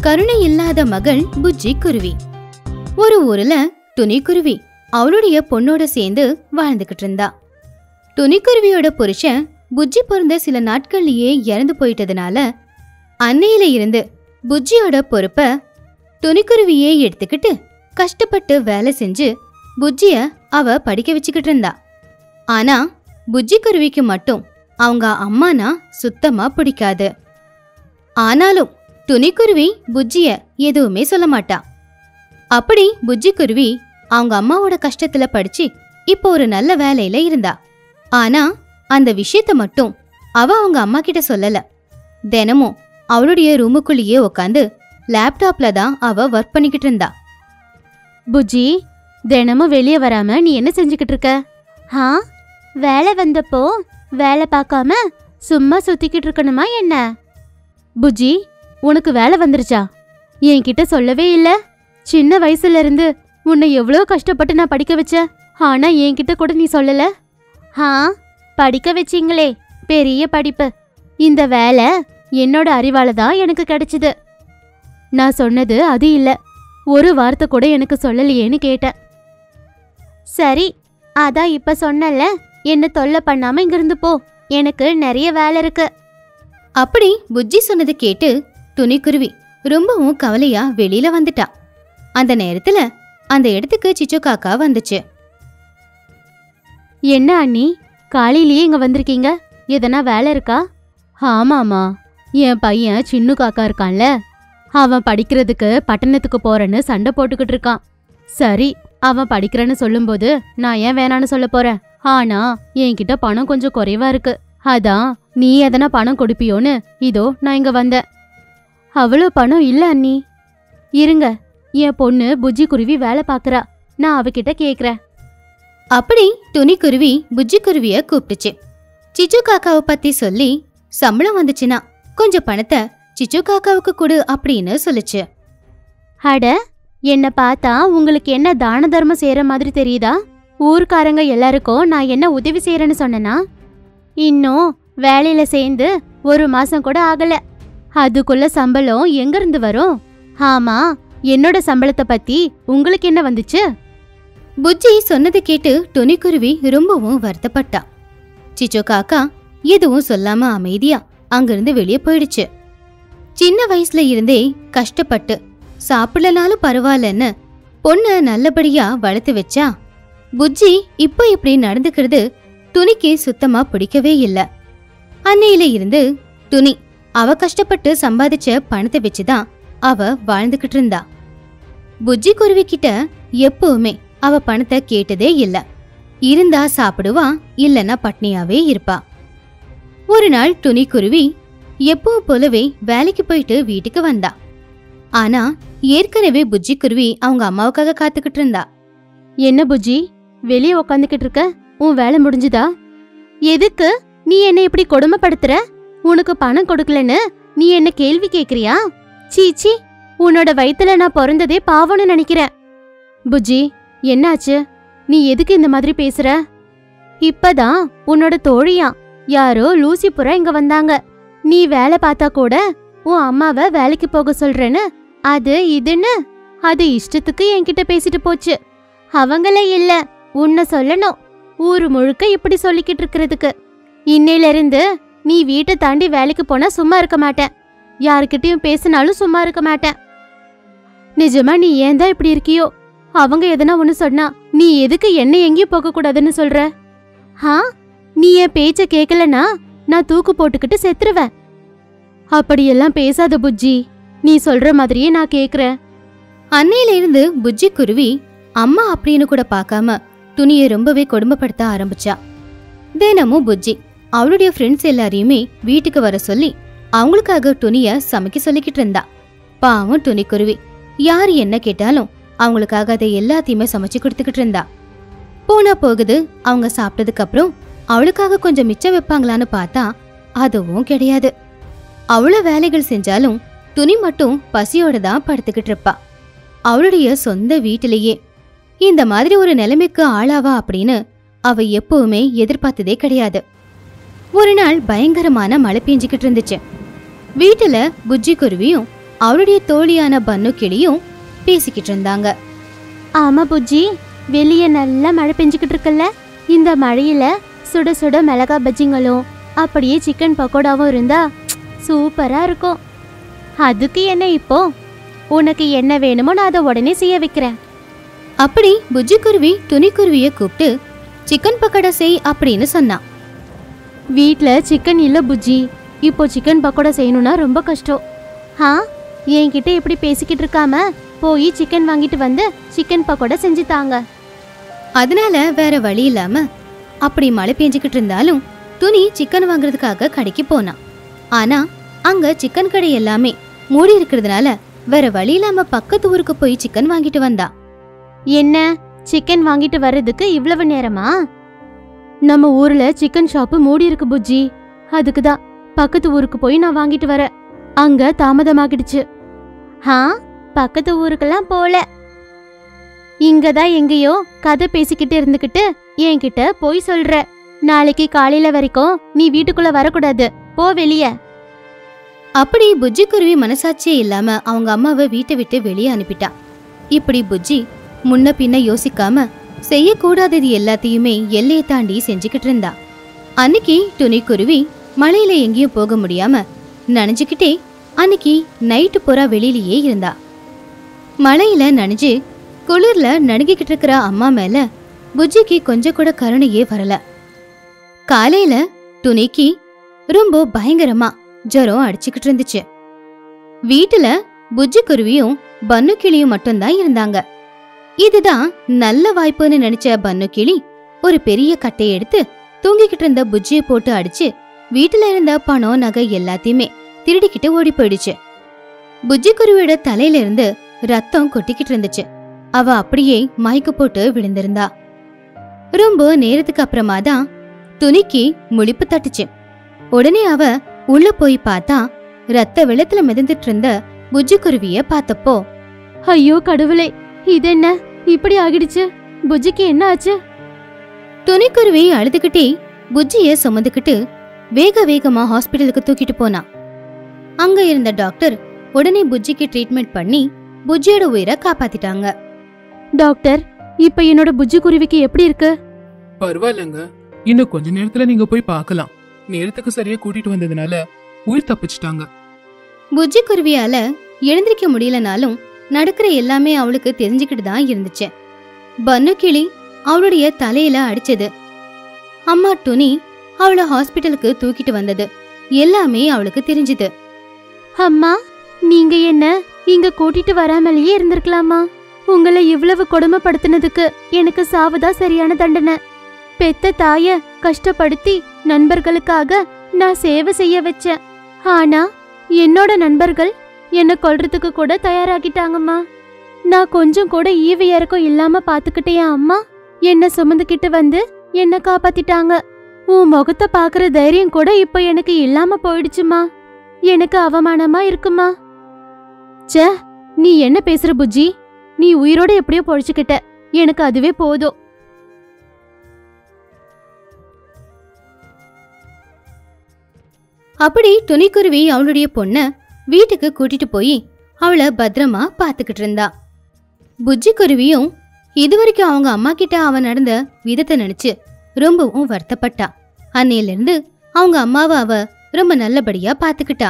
கருணை இல்லாத மகள் புஜ்ஜி குருவி ஒரு ஊர்ல துணி குருவி அவளுடைய பொண்ணோட சேர்ந்து வாழ்ந்துகிட்டு இருந்தா துணிக்குருவியோட புருஷன் புஜ்ஜி பிறந்த சில நாட்கள்லயே இறந்து போயிட்டதுனால அன்னையில இருந்து புஜ்ஜியோட பொறுப்ப துணிக்குருவியே எடுத்துக்கிட்டு கஷ்டப்பட்டு வேலை செஞ்சு புஜ்ஜிய அவ படிக்க வச்சுக்கிட்டு இருந்தா ஆனா புஜ்ஜி குருவிக்கு மட்டும் அவங்க அம்மானா சுத்தமா பிடிக்காது ஆனாலும் துணிக்குருவி புஜ்ஜிய எதுவுமே சொல்ல மாட்டா அப்படி புஜ்ஜி குருவி அவங்க அம்மாவோட கஷ்டத்துல படிச்சு இப்போ ஒரு நல்ல வேலையில இருந்தா ஆனா அந்த விஷயத்த மட்டும் அவ அவங்க அம்மா கிட்ட சொல்லல தினமும் அவளுடைய ரூமுக்குள்ளேயே உட்காந்து லேப்டாப்ல தான் அவ ஒர்க் பண்ணிக்கிட்டு இருந்தா புஜ்ஜி தினமும் வெளியே வராம நீ என்ன செஞ்சுக்கிட்டு இருக்க ஆ வேலை வந்தப்போ வேலை பார்க்காம சும்மா சுத்திக்கிட்டு இருக்கணுமா என்ன புஜ்ஜி உனக்கு வேலை வந்துருச்சா என்கிட்ட சொல்லவே இல்ல சின்ன வயசுல இருந்து உன்னை எவ்வளோ கஷ்டப்பட்டு நான் படிக்க வச்சேன் ஆனா என்கிட்ட கூட நீ சொல்லல ஆ படிக்க வச்சீங்களே பெரிய படிப்பு இந்த வேலை என்னோட அறிவால தான் எனக்கு கிடைச்சது நான் சொன்னது அது இல்ல ஒரு வார்த்தை கூட எனக்கு சொல்லலையேன்னு கேட்டேன் சரி அதான் இப்ப சொன்னல என்ன தொல்லை பண்ணாம இங்கிருந்து போ எனக்கு நிறைய வேலை இருக்கு அப்படி புஜ்ஜி சொன்னது கேட்டு துணிக்குருவி ரொம்பவும் கவலையா வெளியில வந்துட்டா அந்த நேரத்துல அந்த இடத்துக்கு சிச்சு காக்கா வந்துச்சு என்ன அண்ணி காலையிலேயே இங்க வந்திருக்கீங்க எதனா வேலை இருக்கா ஆமாமா என் பையன் சின்னு காக்கா இருக்கான்ல அவன் படிக்கிறதுக்கு பட்டணத்துக்கு போறேன்னு சண்டை போட்டுக்கிட்டு இருக்கான் சரி அவன் படிக்கிறேன்னு சொல்லும்போது நான் ஏன் வேணான்னு சொல்ல போறேன் ஆனா என்கிட்ட பணம் கொஞ்சம் குறைவா இருக்கு அதான் நீ எதனா பணம் கொடுப்பியோன்னு இதோ நான் இங்க வந்தேன் அவ்வளோ பணம் இல்ல அண்ணி இருங்க என் பொண்ணு புஜ்ஜி குருவி வேலை பார்க்கறா நான் அவகிட்ட கேக்குறேன் அப்படி துணிக்குருவி புஜ்ஜி குருவிய கூப்பிட்டுச்சு சிச்சு காக்காவை பத்தி சொல்லி சம்பளம் வந்துச்சுன்னா கொஞ்சம் பணத்தை சிச்சு காக்காவுக்கு கொடு அப்படின்னு சொல்லுச்சு அட என்ன பார்த்தா உங்களுக்கு என்ன தான தர்மம் செய்யற மாதிரி தெரியுதா ஊர்க்காரங்க எல்லாருக்கும் நான் என்ன உதவி செய்யறேன்னு சொன்னனா இன்னும் வேலையில சேர்ந்து ஒரு மாசம் கூட ஆகல அதுக்குள்ள சம்பளம் எங்க இருந்து வரும் ஆமா என்னோட சம்பளத்தை பத்தி உங்களுக்கு என்ன வந்துச்சு புஜ்ஜி சொன்னதை கேட்டு துணிக்குருவி ரொம்பவும் வருத்தப்பட்டா சிச்சு காக்கா எதுவும் சொல்லாம அமைதியா அங்கிருந்து வெளியே போயிடுச்சு சின்ன வயசுல இருந்தே கஷ்டப்பட்டு சாப்பிடலனாலும் பரவாயில்லன்னு பொண்ண நல்லபடியா வளர்த்து வச்சா புஜ்ஜி இப்போ இப்படி நடந்துக்கிறது துணிக்கு சுத்தமா பிடிக்கவே இல்ல அன்னையில இருந்து துணி அவ கஷ்டப்பட்டு சம்பாதிச்ச பணத்தை வச்சுதான் அவ வாழ்ந்துகிட்டு இருந்தா புஜ்ஜி குருவி கிட்ட எப்பவுமே அவ பணத்தை கேட்டதே இல்ல இருந்தா சாப்பிடுவா இல்லனா பட்னியாவே இருப்பா ஒரு நாள் துணி குருவி எப்பவும் போலவே வேலைக்கு போயிட்டு வீட்டுக்கு வந்தா ஆனா ஏற்கனவே புஜ்ஜி குருவி அவங்க அம்மாவுக்காக காத்துக்கிட்டு இருந்தா என்ன புஜ்ஜி வெளியே உக்காந்துக்கிட்டு இருக்க உன் வேலை முடிஞ்சுதா எதுக்கு நீ என்ன இப்படி கொடுமைப்படுத்துற உனக்கு பணம் கொடுக்கலன்னு நீ என்ன கேள்வி கேக்குறியா சீச்சி உன்னோட வயித்துல நான் பிறந்ததே பாவம்னு நினைக்கிறேன் புஜ்ஜி என்னாச்சு நீ எதுக்கு இந்த மாதிரி பேசுற இப்பதான் உன்னோட தோழியா யாரோ லூசி புறா இங்க வந்தாங்க நீ வேலை பார்த்தா கூட உன் அம்மாவை வேலைக்கு போக சொல்றேன்னு அது இதுன்னு அது இஷ்டத்துக்கு என்கிட்ட பேசிட்டு போச்சு அவங்களே இல்ல உன்னை சொல்லணும் ஊரு முழுக்க இப்படி சொல்லிக்கிட்டு இருக்கிறதுக்கு இன்னையில இருந்து நீ வீட்டை தாண்டி வேலைக்கு போனா சும்மா இருக்க மாட்டேன் யாருக்கிட்டயும் பேசினாலும் சும்மா இருக்க மாட்டேன் நிஜமா நீ ஏன் தான் இப்படி இருக்கியோ அவங்க எதனா ஒன்னு சொன்னா நீ எதுக்கு என்ன எங்கேயும் போக கூடாதுன்னு சொல்ற ஹா நீ என் பேச்ச கேக்கலனா நான் தூக்கு போட்டுக்கிட்டு செத்துருவேன் அப்படியெல்லாம் பேசாத புஜ்ஜி நீ சொல்ற மாதிரியே நான் கேக்குறேன் அன்னையில இருந்து புஜ்ஜி குருவி அம்மா அப்படின்னு கூட பார்க்காம துணியை ரொம்பவே கொடுமைப்படுத்த ஆரம்பிச்சா தினமும் புஜ்ஜி அவளுடைய ஃப்ரெண்ட்ஸ் எல்லாரையுமே வீட்டுக்கு வர சொல்லி அவங்களுக்காக துணிய சமைக்க சொல்லிக்கிட்டு இருந்தா பாவம் துணி குருவி யார் என்ன கேட்டாலும் அவங்களுக்காக அதை எல்லாத்தையுமே சமைச்சு கொடுத்துக்கிட்டு இருந்தா போனா போகுது அவங்க சாப்பிட்டதுக்கு அப்புறம் அவளுக்காக கொஞ்சம் மிச்சம் வைப்பாங்களான்னு பார்த்தா அதுவும் கிடையாது அவ்வளோ வேலைகள் செஞ்சாலும் துணி மட்டும் பசியோட தான் படுத்துக்கிட்டு இருப்பா அவளுடைய சொந்த வீட்டிலேயே இந்த மாதிரி ஒரு நிலைமைக்கு ஆளாவா அப்படின்னு அவ எப்பவுமே எதிர்பார்த்ததே கிடையாது ஒரு நாள் பயங்கரமான மழை பெஞ்சுக்கிட்டு இருந்துச்சு வீட்டுல புஜ்ஜி குருவியும் அவளுடைய தோழியான பன்னு கிளியும் பேசிக்கிட்டு இருந்தாங்க ஆமா புஜ்ஜி வெளியே நல்லா மழை பெஞ்சுக்கிட்டு இருக்குல்ல இந்த மழையில சுட சுட மிளகா பஜ்ஜிங்களும் அப்படியே சிக்கன் பக்கோடாவும் இருந்தா சூப்பரா இருக்கும் அதுக்கு என்ன இப்போ உனக்கு என்ன வேணுமோ நான் அதை உடனே செய்ய வைக்கிறேன் அப்படி புஜ்ஜிக்குருவி துணிக்குருவிய கூப்பிட்டு சிக்கன் பக்கோடா செய் அப்படின்னு சொன்னான் வீட்ல சிக்கன் இல்ல புஜ்ஜி இப்போ சிக்கன் பக்கோடா செய்யணும்னா ரொம்ப கஷ்டம் ஆ என்கிட்ட இப்படி பேசிக்கிட்டு இருக்காம போய் சிக்கன் வாங்கிட்டு வந்து சிக்கன் பக்கோடா செஞ்சு தாங்க அதனால வேற வழி இல்லாம அப்படி மழை பெஞ்சுக்கிட்டு இருந்தாலும் துணி சிக்கன் வாங்குறதுக்காக கடைக்கு போனான் ஆனா அங்க சிக்கன் கடை எல்லாமே மூடி இருக்கிறதுனால வேற வழி இல்லாம பக்கத்து ஊருக்கு போய் சிக்கன் வாங்கிட்டு வந்தா என்ன சிக்கன் வாங்கிட்டு வர்றதுக்கு இவ்வளவு நேரமா நம்ம ஊர்ல சிக்கன் ஷாப்பு மூடி இருக்கு புஜ்ஜி அதுக்கு தான் பக்கத்து ஊருக்கு போய் நான் வாங்கிட்டு வரேன் அங்க தாமதமாகிடுச்சு ஹா பக்கத்து ஊருக்கெல்லாம் போல இங்க தான் எங்கேயோ கதை பேசிக்கிட்டு இருந்துகிட்டு என்கிட்ட போய் சொல்ற நாளைக்கு காலையில வரைக்கும் நீ வீட்டுக்குள்ள வரக்கூடாது போ வெளிய அப்படி புஜ்ஜி குருவி மனசாட்சியே இல்லாம அவங்க அம்மாவை வீட்டை விட்டு வெளியே அனுப்பிட்டா இப்படி புஜ்ஜி முன்ன பின்ன யோசிக்காம செய்யக்கூடாதது எல்லாத்தையுமே எல்லையை தாண்டி செஞ்சுக்கிட்டு இருந்தா அன்னைக்கு துணி குருவி மழையில எங்கேயும் போக முடியாம நனைஞ்சுக்கிட்டே அன்னைக்கு நைட்டு பூரா வெளியிலேயே இருந்தா மழையில நனைஞ்சு குளிர்ல நடுங்கிக்கிட்டு இருக்கிற அம்மா மேல புஜ்ஜிக்கு கொஞ்சம் கூட கருணையே வரல காலையில துணிக்கு ரொம்ப பயங்கரமா ஜுரம் அடிச்சுக்கிட்டு இருந்துச்சு வீட்டுல புஜ்ஜி குருவியும் பன்னு கிளியும் மட்டும்தான் இருந்தாங்க இதுதான் நல்ல வாய்ப்புன்னு நினைச்ச பன்னு கிளி ஒரு பெரிய கட்டையை எடுத்து தூங்கிக்கிட்டு இருந்த புஜ்ஜியை போட்டு அடிச்சு வீட்டுல இருந்த பணம் நகை எல்லாத்தையுமே திருடிக்கிட்டு ஓடி போயிடுச்சு புஜ்ஜி குருவியோட தலையில இருந்து ரத்தம் கொட்டிக்கிட்டு இருந்துச்சு அவ அப்படியே மயக்கு போட்டு விழுந்திருந்தா ரொம்ப நேரத்துக்கு அப்புறமா தான் துணிக்கு முழிப்பு தட்டுச்சு உடனே அவ உள்ள போய் பார்த்தா ரத்த வெள்ளத்துல மிதந்துட்டு இருந்த புஜ்ஜி குருவிய பார்த்தப்போ ஐயோ கடவுளே இது என்ன இப்படி ஆகிடுச்சு புஜ்ஜிக்கு என்ன ஆச்சு துணிக்குருவி அழுதுகிட்டே புஜ்ஜிய சுமந்துக்கிட்டு வேக வேகமா ஹாஸ்பிட்டலுக்கு தூக்கிட்டு போனா அங்க இருந்த டாக்டர் உடனே புஜ்ஜிக்கு ட்ரீட்மெண்ட் பண்ணி புஜ்ஜியோட உயிரை காப்பாத்திட்டாங்க டாக்டர் இப்ப என்னோட புஜ்ஜி குருவிக்கு எப்படி இருக்கு பரவாயில்லைங்க இன்னும் கொஞ்ச நேரத்துல நீங்க போய் பார்க்கலாம் நேரத்துக்கு சரியா கூட்டிட்டு வந்ததுனால உயிர் தப்பிச்சிட்டாங்க புஜ்ஜி குருவியால எழுந்திருக்க முடியலனாலும் நடக்கிற எல்லாமே அவளுக்கு தெரிஞ்சுக்கிட்டு தான் இருந்துச்சு பன்னு கிளி அவளுடைய தலையில அடிச்சது அம்மா துணி அவளை ஹாஸ்பிட்டலுக்கு தூக்கிட்டு வந்தது எல்லாமே அவளுக்கு தெரிஞ்சுது அம்மா நீங்க என்ன இங்க கூட்டிட்டு வராமலேயே இருந்திருக்கலாமா உங்களை இவ்வளவு கொடுமைப்படுத்தினதுக்கு எனக்கு சாவுதா சரியான தண்டனை பெத்த தாய கஷ்டப்படுத்தி நண்பர்களுக்காக நான் சேவை செய்ய வச்சேன் ஆனா என்னோட நண்பர்கள் என்ன கொல்றதுக்கு கூட தயாராகிட்டாங்கம்மா நான் கொஞ்சம் கூட ஈவு இறக்கம் இல்லாம பாத்துக்கிட்டே அம்மா என்ன சுமந்துக்கிட்டு வந்து என்ன காப்பாத்திட்டாங்க உன் முகத்தை பாக்குற தைரியம் கூட இப்ப எனக்கு இல்லாம போயிடுச்சுமா எனக்கு அவமானமா இருக்குமா ச்சே நீ என்ன பேசுற புஜ்ஜி நீ உயிரோட எப்படியோ பொழைச்சுக்கிட்ட எனக்கு அதுவே போதும் அப்படி துணிக்குருவி அவளுடைய பொண்ண வீட்டுக்கு கூட்டிட்டு போய் அவளை பத்திரமா பாத்துக்கிட்டு இருந்தா புஜ்ஜி குருவியும் இதுவரைக்கும் அவங்க அம்மா கிட்ட அவன் நடந்த விதத்தை நினைச்சு ரொம்பவும் வருத்தப்பட்டா அன்னையில இருந்து அவங்க அம்மாவை அவ ரொம்ப நல்லபடியா பாத்துக்கிட்டா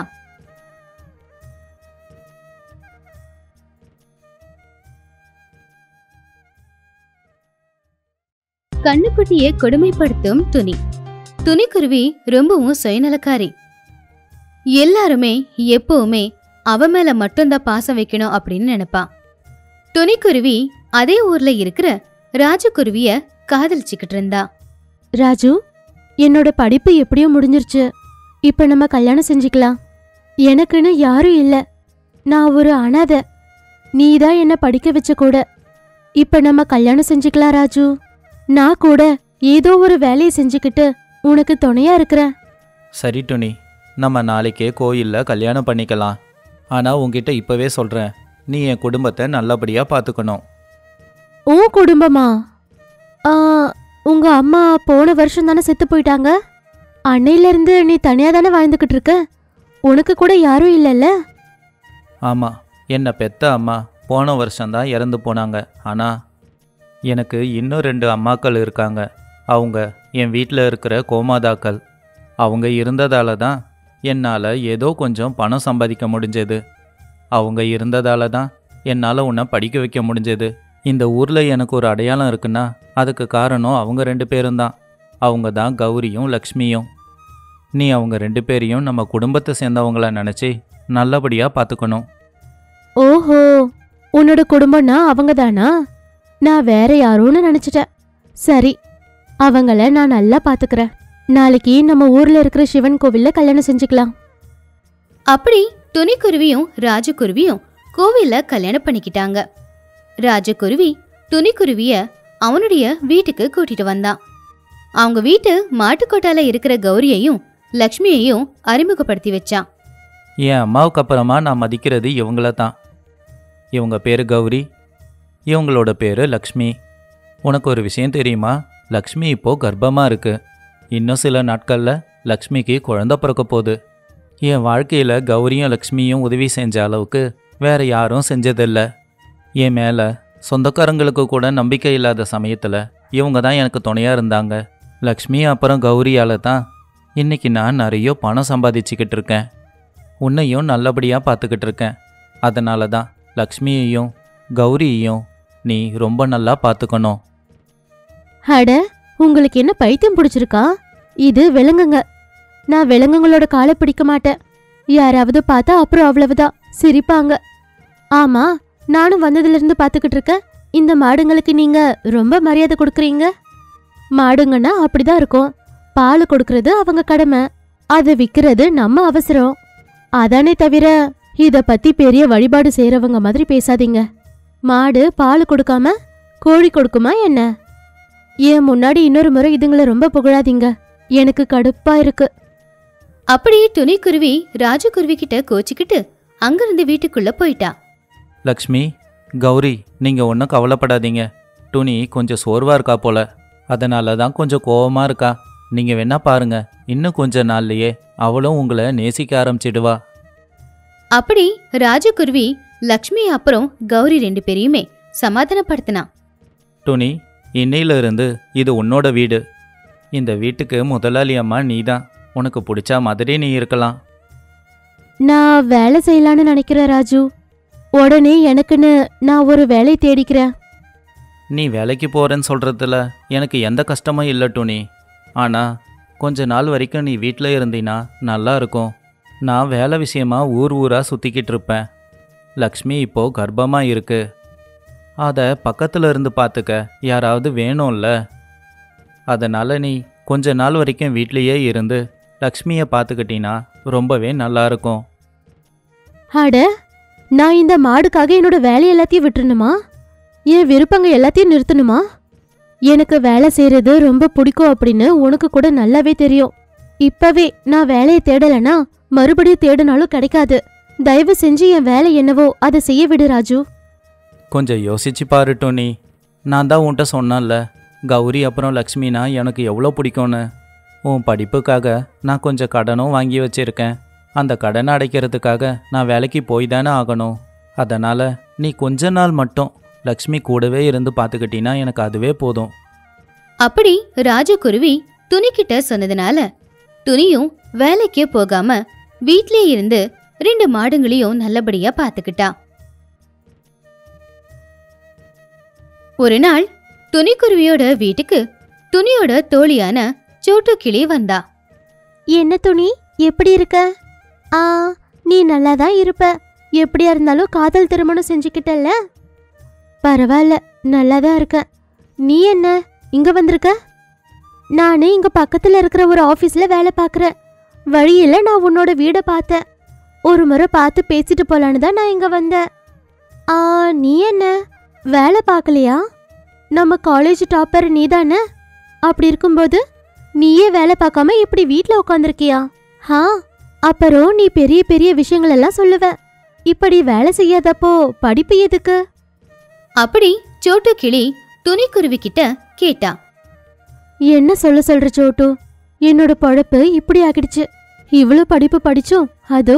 கண்ணுக்குட்டியை கொடுமைப்படுத்தும் துணி துணிக்குருவி ரொம்பவும் சுயநலக்காரி எல்லாருமே எப்பவுமே அவ மேல மட்டும்தான் பாசம் வைக்கணும் அப்படின்னு நினைப்பா துணிக்குருவி அதே ஊர்ல இருக்கிற ராஜகுருவிய காதலிச்சுக்கிட்டு இருந்தா ராஜு என்னோட படிப்பு எப்படியோ முடிஞ்சிருச்சு இப்ப நம்ம கல்யாணம் செஞ்சுக்கலாம் எனக்குன்னு யாரும் இல்ல நான் ஒரு அனாதை நீ தான் என்ன படிக்க வச்ச கூட இப்ப நம்ம கல்யாணம் செஞ்சுக்கலாம் ராஜு நான் கூட ஏதோ ஒரு வேலையை செஞ்சுக்கிட்டு உனக்கு துணையா இருக்கிறேன் சரி டுனி நம்ம நாளைக்கே கோயிலில் கல்யாணம் பண்ணிக்கலாம் ஆனால் உன்கிட்ட இப்போவே சொல்கிறேன் நீ என் குடும்பத்தை நல்லபடியாக பார்த்துக்கணும் உன் குடும்பமா ஆ, உங்க அம்மா போன வருஷம் தானே செத்து போயிட்டாங்க அன்னையில இருந்து நீ தனியா தானே வாழ்ந்துகிட்டு இருக்க உனக்கு கூட யாரும் இல்லைல்ல ஆமாம் என்னை பெத்த அம்மா போன வருஷம்தான் இறந்து போனாங்க ஆனால் எனக்கு இன்னும் ரெண்டு அம்மாக்கள் இருக்காங்க அவங்க என் வீட்டில் இருக்கிற கோமாதாக்கள் அவங்க இருந்ததால தான் என்னால் ஏதோ கொஞ்சம் பணம் சம்பாதிக்க முடிஞ்சது அவங்க இருந்ததால தான் என்னால் உன்னை படிக்க வைக்க முடிஞ்சது இந்த ஊரில் எனக்கு ஒரு அடையாளம் இருக்குன்னா அதுக்கு காரணம் அவங்க ரெண்டு பேரும் தான் அவங்க தான் கௌரியும் லக்ஷ்மியும் நீ அவங்க ரெண்டு பேரையும் நம்ம குடும்பத்தை சேர்ந்தவங்கள நினச்சி நல்லபடியாக பார்த்துக்கணும் ஓஹோ உன்னோட குடும்பம்னா அவங்க தானா நான் வேற யாரோன்னு நினைச்சிட்டேன் சரி அவங்கள நான் நல்லா பாத்துக்கறேன் நாளைக்கு நம்ம ஊர்ல இருக்கிற சிவன் கோவில்ல கல்யாணம் செஞ்சுக்கலாம் அப்படி துணிக்குருவியும் ராஜகுருவியும் கோவில்ல கல்யாணம் பண்ணிக்கிட்டாங்க ராஜகுருவி துணிக்குருவிய அவனுடைய வீட்டுக்கு கூட்டிட்டு வந்தான் அவங்க வீட்டு மாட்டுக்கொட்டால இருக்கிற கௌரியையும் லக்ஷ்மியையும் அறிமுகப்படுத்தி வச்சான் என் அம்மாவுக்கு அப்புறமா நான் மதிக்கிறது இவங்கள தான் இவங்க பேர் கௌரி இவங்களோட பேர் லக்ஷ்மி உனக்கு ஒரு விஷயம் தெரியுமா லக்ஷ்மி இப்போ கர்ப்பமாக இருக்கு இன்னும் சில நாட்களில் லக்ஷ்மிக்கு குழந்தை பிறக்க போகுது என் வாழ்க்கையில் கௌரியும் லக்ஷ்மியும் உதவி செஞ்ச அளவுக்கு வேற யாரும் செஞ்சதில்ல என் மேலே சொந்தக்காரங்களுக்கு கூட நம்பிக்கை இல்லாத சமயத்தில் இவங்க தான் எனக்கு துணையாக இருந்தாங்க லக்ஷ்மி அப்புறம் கௌரியால் தான் இன்னைக்கு நான் நிறைய பணம் சம்பாதிச்சுக்கிட்டு இருக்கேன் உன்னையும் நல்லபடியாக பார்த்துக்கிட்டு இருக்கேன் அதனால தான் லக்ஷ்மியையும் கௌரியையும் நீ ரொம்ப நல்லா பார்த்துக்கணும் அட உங்களுக்கு என்ன பைத்தியம் பிடிச்சிருக்கா இது விலங்குங்க நான் விலங்குங்களோட காலை பிடிக்க மாட்டேன் யாராவது பார்த்தா அப்புறம் அவ்வளவுதான் சிரிப்பாங்க ஆமா நானும் வந்ததுல இருந்து பாத்துக்கிட்டு இருக்கேன் இந்த மாடுங்களுக்கு நீங்க ரொம்ப மரியாதை கொடுக்குறீங்க மாடுங்கன்னா அப்படிதான் இருக்கும் பால் கொடுக்கறது அவங்க கடமை அதை விக்கிறது நம்ம அவசரம் அதானே தவிர இத பத்தி பெரிய வழிபாடு செய்றவங்க மாதிரி பேசாதீங்க மாடு பால் கொடுக்காம கோழி கொடுக்குமா என்ன ஏன் முன்னாடி இன்னொரு முறை இதுங்களை ரொம்ப புகழாதீங்க எனக்கு கடுப்பா இருக்கு அப்படி துணிக்குருவி ராஜகுருவி கிட்ட கோச்சிக்கிட்டு அங்கிருந்து வீட்டுக்குள்ள போயிட்டா லக்ஷ்மி கௌரி நீங்கள் ஒன்றும் கவலைப்படாதீங்க துணி கொஞ்சம் சோர்வாக இருக்கா போல அதனால தான் கொஞ்சம் கோவமாக இருக்கா நீங்கள் வேணா பாருங்க இன்னும் கொஞ்ச நாள்லயே அவளும் உங்களை நேசிக்க ஆரம்பிச்சிடுவா அப்படி ராஜகுருவி லக்ஷ்மி அப்புறம் கௌரி ரெண்டு பேரையுமே சமாதானப்படுத்தினான் துணி இன்னையிலிருந்து இது உன்னோட வீடு இந்த வீட்டுக்கு முதலாளி அம்மா நீ தான் உனக்கு பிடிச்ச மாதிரி நீ இருக்கலாம் நான் வேலை செய்யலான்னு நினைக்கிறேன் ராஜு உடனே எனக்குன்னு நான் ஒரு வேலை தேடிக்கிறேன் நீ வேலைக்கு போகிறேன்னு சொல்கிறதுல எனக்கு எந்த கஷ்டமும் இல்லை டோனி ஆனால் கொஞ்ச நாள் வரைக்கும் நீ வீட்டில் இருந்தீன்னா நல்லா இருக்கும் நான் வேலை விஷயமா ஊர் ஊராக சுற்றிக்கிட்டு இருப்பேன் லக்ஷ்மி இப்போ கர்ப்பமாக இருக்கு அதை பக்கத்தில் இருந்து பார்த்துக்க யாராவது வேணும்ல அதனால் நீ கொஞ்ச நாள் வரைக்கும் வீட்லேயே இருந்து லக்ஷ்மியை பார்த்துக்கிட்டீன்னா ரொம்பவே நல்லா இருக்கும் அட நான் இந்த மாடுக்காக என்னோட வேலை எல்லாத்தையும் விட்டுறணுமா என் விருப்பங்க எல்லாத்தையும் நிறுத்தணுமா எனக்கு வேலை செய்யறது ரொம்ப பிடிக்கும் அப்படின்னு உனக்கு கூட நல்லாவே தெரியும் இப்பவே நான் வேலையை தேடலைன்னா மறுபடியும் தேடினாலும் கிடைக்காது தயவு செஞ்சு என் வேலை என்னவோ அதை செய்ய விடு ராஜு கொஞ்சம் யோசிச்சு பாரு டோனி நான் தான் உன்கிட்ட சொன்னேன்ல கௌரி அப்புறம் லக்ஷ்மினா எனக்கு எவ்வளோ பிடிக்கும்னு உன் படிப்புக்காக நான் கொஞ்சம் கடனும் வாங்கி வச்சிருக்கேன் அந்த கடனை அடைக்கிறதுக்காக நான் வேலைக்கு போய் தானே ஆகணும் அதனால் நீ கொஞ்ச நாள் மட்டும் லக்ஷ்மி கூடவே இருந்து பார்த்துக்கிட்டீன்னா எனக்கு அதுவே போதும் அப்படி ராஜகுருவி துணிக்கிட்ட சொன்னதுனால துணியும் வேலைக்கே போகாம வீட்லயே இருந்து ரெண்டு மாடுங்களையும் நல்லபடியா பாத்துக்கிட்டா ஒரு நாள் துணிக்குருவியோட வீட்டுக்கு துணியோட தோழியான சோட்டு கிளி வந்தா என்ன துணி எப்படி இருக்க ஆ நீ நல்லா தான் இருப்ப எப்படியா இருந்தாலும் காதல் திருமணம் செஞ்சுக்கிட்டல்ல பரவாயில்ல நல்லா தான் இருக்க நீ என்ன இங்க வந்திருக்க நானு இங்க பக்கத்துல இருக்கிற ஒரு ஆபீஸ்ல வேலை பார்க்கறேன் வழியில நான் உன்னோட வீடை பார்த்தேன் ஒரு முறை பார்த்து பேசிட்டு போலான்னு தான் நான் இங்க வந்தேன் ஆ நீ என்ன வேலை பார்க்கலையா நம்ம காலேஜ் டாப்பர் நீ தானே அப்படி இருக்கும்போது நீயே வேலை பார்க்காம இப்படி வீட்ல உட்காந்துருக்கியா ஹா அப்புறம் நீ பெரிய பெரிய விஷயங்கள் எல்லாம் சொல்லுவ இப்படி வேலை செய்யாதப்போ படிப்பு எதுக்கு அப்படி சோட்டு கிளி துணிக்குருவி கிட்ட கேட்டா என்ன சொல்ல சொல்ற சோட்டு என்னோட பொழப்பு இப்படி ஆகிடுச்சு இவ்வளோ படிப்பு படிச்சும் அதோ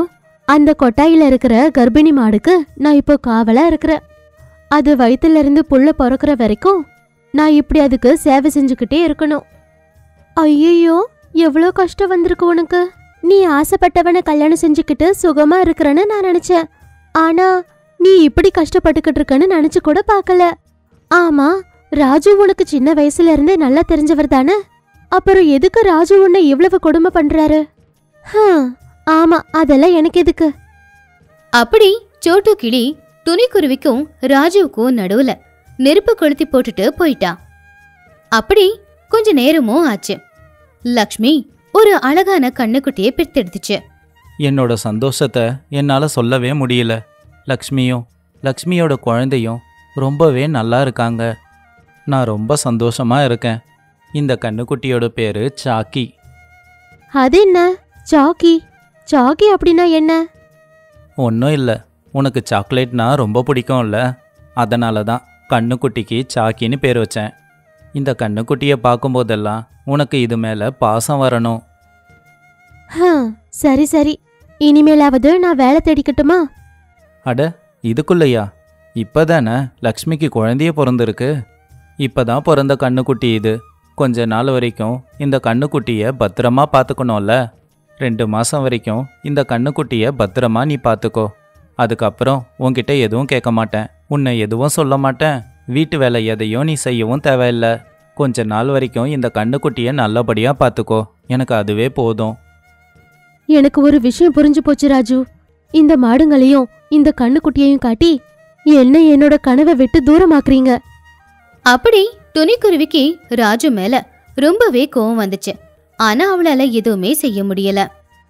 அந்த கொட்டாயில இருக்கிற கர்ப்பிணி மாடுக்கு நான் இப்போ காவலா இருக்கிறேன் அது வயித்துல இருந்து புள்ள பிறக்கிற வரைக்கும் நான் இப்படி அதுக்கு சேவை செஞ்சுக்கிட்டே இருக்கணும் ஐயோ எவ்வளோ கஷ்டம் வந்திருக்கு உனக்கு நீ ஆசைப்பட்டவனை கல்யாணம் செஞ்சுக்கிட்டு சுகமா இருக்கிறன்னு நான் நினைச்சேன் ஆனா நீ இப்படி கஷ்டப்பட்டுக்கிட்டு இருக்கன்னு நினைச்சு கூட பார்க்கல ஆமா ராஜு உனக்கு சின்ன வயசுல இருந்தே நல்லா தெரிஞ்சவர் தானே அப்புறம் எதுக்கு ராஜு உன்னை இவ்வளவு கொடுமை பண்றாரு ஹம், ஆமா அதெல்லாம் எனக்கு எதுக்கு அப்படி சோட்டு கிளி துணிக்குருவிக்கும் ராஜுவுக்கும் நடுவுல நெருப்பு கொளுத்தி போட்டுட்டு போயிட்டான் அப்படி கொஞ்ச நேரமும் ஆச்சு லக்ஷ்மி ஒரு அழகான கண்ணுக்குட்டியை பெத்தெடுத்துச்சு என்னோட சந்தோஷத்தை என்னால் சொல்லவே முடியல லக்ஷ்மியும் லக்ஷ்மியோட குழந்தையும் ரொம்பவே நல்லா இருக்காங்க நான் ரொம்ப சந்தோஷமா இருக்கேன் இந்த கண்ணுக்குட்டியோட பேரு சாக்கி அது என்ன சாக்கி சாக்கி அப்படின்னா என்ன ஒன்றும் இல்லை உனக்கு சாக்லேட்னா ரொம்ப பிடிக்கும்ல அதனால தான் கண்ணுக்குட்டிக்கு சாக்கின்னு பேர் வச்சேன் இந்த கண்ணுக்குட்டியை பார்க்கும்போதெல்லாம் உனக்கு இது மேலே பாசம் வரணும் ஹம், சரி சரி இனிமேலாவது நான் வேலை தேடிக்கட்டுமா அட இதுக்குள்ளையா இப்போதானே லக்ஷ்மிக்கு குழந்தைய பிறந்திருக்கு இப்பதான் பிறந்த கண்ணுக்குட்டி இது கொஞ்ச நாள் வரைக்கும் இந்த கண்ணுக்குட்டியை பத்திரமா பார்த்துக்கணும்ல ரெண்டு மாதம் வரைக்கும் இந்த கண்ணுக்குட்டியை பத்திரமா நீ பார்த்துக்கோ அதுக்கப்புறம் உன்கிட்ட எதுவும் கேட்க மாட்டேன் உன்னை எதுவும் சொல்ல மாட்டேன் வீட்டு வேலை எதையும் நீ செய்யவும் தேவையில்லை கொஞ்ச நாள் வரைக்கும் இந்த கண்ணுக்குட்டியை நல்லபடியாக பார்த்துக்கோ எனக்கு அதுவே போதும் எனக்கு ஒரு விஷயம் புரிஞ்சு போச்சு ராஜு இந்த மாடுங்களையும் இந்த கண்ணுக்குட்டியையும் காட்டி என்ன என்னோட கனவை விட்டு தூரமாக்குறீங்க அப்படி துணிக்குருவிக்கு ராஜு மேல ரொம்பவே கோவம் வந்துச்சு ஆனா அவளால எதுவுமே செய்ய முடியல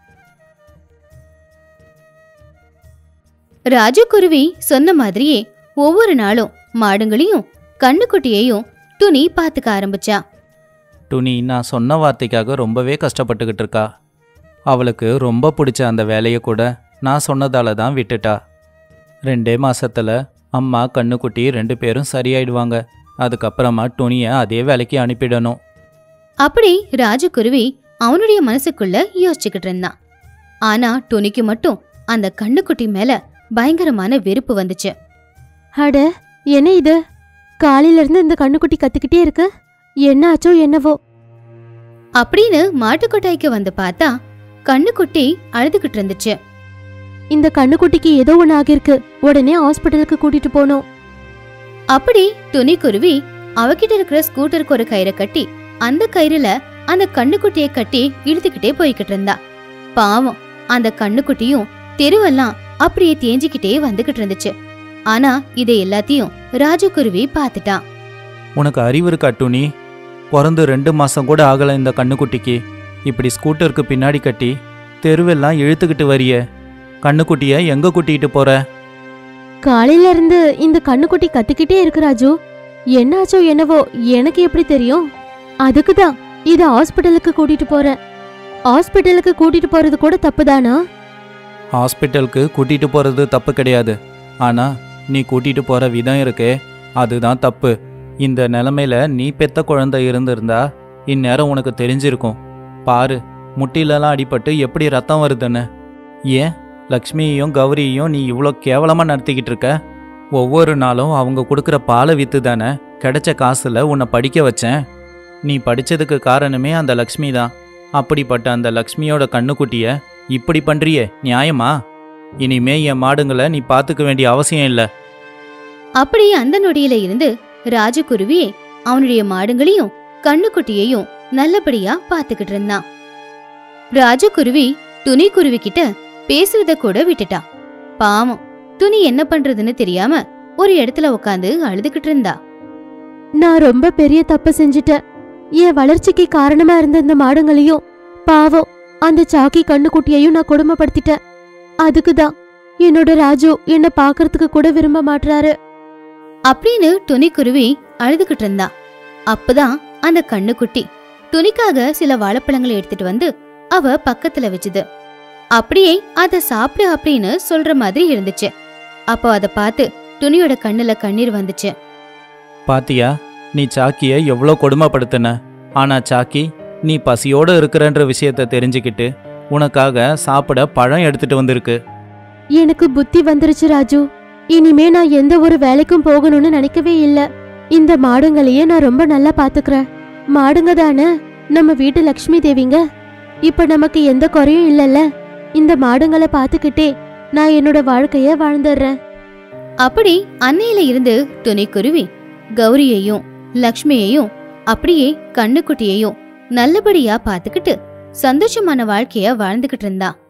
ராஜு குருவி சொன்ன மாதிரியே ஒவ்வொரு நாளும் மாடுங்களையும் கண்ணுக்குட்டியையும் துணி பாத்துக்க ஆரம்பிச்சா டுனி நான் சொன்ன வார்த்தைக்காக ரொம்பவே கஷ்டப்பட்டுக்கிட்டு இருக்கா அவளுக்கு ரொம்ப பிடிச்ச அந்த வேலையை கூட நான் சொன்னதால தான் விட்டுட்டா ரெண்டே மாசத்துல அம்மா கண்ணுக்குட்டி ரெண்டு பேரும் சரியாயிடுவாங்க அதுக்கப்புறமா டுனியை அதே வேலைக்கு அனுப்பிடணும் அப்படி ராஜகுருவி அவனுடைய மனசுக்குள்ள யோசிச்சுக்கிட்டு இருந்தான் ஆனா துணிக்கு மட்டும் அந்த கண்ணுக்குட்டி மேல பயங்கரமான வெறுப்பு வந்துச்சு அட என்ன இது காலையில இருந்து இந்த கண்ணுக்குட்டி கத்திக்கிட்டே இருக்கு என்ன ஆச்சோ என்னவோ அப்படின்னு மாட்டுக்கொட்டாய்க்கு வந்து பார்த்தா கண்ணுக்குட்டி அழுதுகிட்டு இருந்துச்சு இந்த கண்ணுக்குட்டிக்கு ஏதோ ஒண்ணு ஆகிருக்கு உடனே ஹாஸ்பிட்டலுக்கு கூட்டிட்டு போனோம் அப்படி துணிக்குருவி அவகிட்ட இருக்கிற ஸ்கூட்டருக்கு ஒரு கயிறை கட்டி அந்த கயிறுல அந்த கண்ணுக்குட்டியை கட்டி இழுத்துக்கிட்டே போய்கிட்டு இருந்தா பாவம் அந்த கண்ணுக்குட்டியும் தெருவெல்லாம் அப்படியே தேஞ்சிக்கிட்டே வந்துகிட்டு இருந்துச்சு ஆனா இதை எல்லாத்தையும் ராஜகுருவி பார்த்துட்டான் உனக்கு அறிவு இருக்கா டுனி பிறந்து ரெண்டு மாசம் கூட ஆகல இந்த கண்ணுக்குட்டிக்கு இப்படி ஸ்கூட்டருக்கு பின்னாடி கட்டி தெருவெல்லாம் இழுத்துக்கிட்டு வரியே கண்ணுக்குட்டியை எங்க கூட்டிகிட்டு போற காலையில இருந்து இந்த கண்ணுக்குட்டி கத்திக்கிட்டே இருக்கு ராஜு என்ன ஆச்சோ என்னவோ எனக்கு எப்படி தெரியும் அதுக்கு தான் இத ஹாஸ்பிட்டலுக்கு கூட்டிட்டு போறேன் ஹாஸ்பிட்டலுக்கு கூட்டிட்டு போறது கூட தப்புதானா ஹாஸ்பிட்டலுக்கு கூட்டிட்டு போறது தப்பு கிடையாது ஆனா நீ கூட்டிட்டு போற விதம் இருக்கே அதுதான் தப்பு இந்த நிலமையில நீ பெத்த குழந்தை இருந்திருந்தா இந்நேரம் உனக்கு தெரிஞ்சிருக்கும் பாரு முட்டிலெல்லாம் அடிபட்டு எப்படி ரத்தம் வருதுன்னு ஏன் லக்ஷ்மியையும் கௌரியையும் நீ இவ்வளோ கேவலமா நடத்திக்கிட்டு இருக்க ஒவ்வொரு நாளும் அவங்க கொடுக்குற பாலை வித்து தானே கிடைச்ச காசுல உன்னை படிக்க வச்சேன் நீ படிச்சதுக்கு காரணமே அந்த லக்ஷ்மி தான் அப்படிப்பட்ட அந்த லக்ஷ்மியோட கண்ணுக்குட்டிய இப்படி பண்றியே நியாயமா இனிமே என் மாடுங்களை நீ பார்த்துக்க வேண்டிய அவசியம் இல்லை அப்படி அந்த நொடியில இருந்து ராஜகுருவி அவனுடைய மாடுங்களையும் கண்ணுக்குட்டியையும் நல்லபடியா பாத்துக்கிட்டு இருந்தான் ராஜகுருவி துணி குருவி கிட்ட பேசுறத கூட விட்டுட்டான் பாவம் துணி என்ன பண்றதுன்னு தெரியாம ஒரு இடத்துல உட்காந்து அழுதுகிட்டு இருந்தா நான் ரொம்ப பெரிய தப்பு செஞ்சுட்டேன் என் வளர்ச்சிக்கு காரணமா இருந்த இந்த மாடுங்களையும் பாவம் அந்த சாக்கி கண்ணுக்குட்டியையும் நான் கொடுமைப்படுத்திட்டேன் அதுக்கு தான் என்னோட ராஜு என்ன பார்க்கறதுக்கு கூட விரும்ப மாட்றாரு அப்படின்னு துணிக்குருவி அழுதுகிட்டு இருந்தா அப்பதான் அந்த கண்ணுக்குட்டி துணிக்காக சில வாழைப்பழங்களை எடுத்துட்டு வந்து அவ பக்கத்துல வச்சுது அப்படியே அத சாப்பிடு அப்படின்னு சொல்ற மாதிரி இருந்துச்சு அப்போ அத பார்த்து துணியோட கண்ணுல கண்ணீர் வந்துச்சு பாத்தியா நீ சாக்கிய எவ்வளோ கொடுமைப்படுத்தின ஆனா சாக்கி நீ பசியோட இருக்கிறன்ற விஷயத்த தெரிஞ்சுக்கிட்டு உனக்காக சாப்பிட பழம் எடுத்துட்டு வந்திருக்கு எனக்கு புத்தி வந்துருச்சு ராஜு இனிமே நான் எந்த ஒரு வேலைக்கும் போகணும்னு நினைக்கவே இல்ல இந்த மாடுங்களையே நான் ரொம்ப நல்லா பாத்துக்கிறேன் மாடுங்க தானே நம்ம வீட்டு லக்ஷ்மி தேவிங்க இப்ப நமக்கு எந்த குறையும் இல்லல்ல இந்த மாடுங்களை பாத்துக்கிட்டே நான் என்னோட வாழ்க்கைய வாழ்ந்துடுறேன் அப்படி அன்னையில இருந்து துணிக்குருவி கௌரியையும் லக்ஷ்மியையும் அப்படியே கண்ணுக்குட்டியையும் நல்லபடியா பாத்துக்கிட்டு சந்தோஷமான வாழ்க்கைய வாழ்ந்துகிட்டு இருந்தா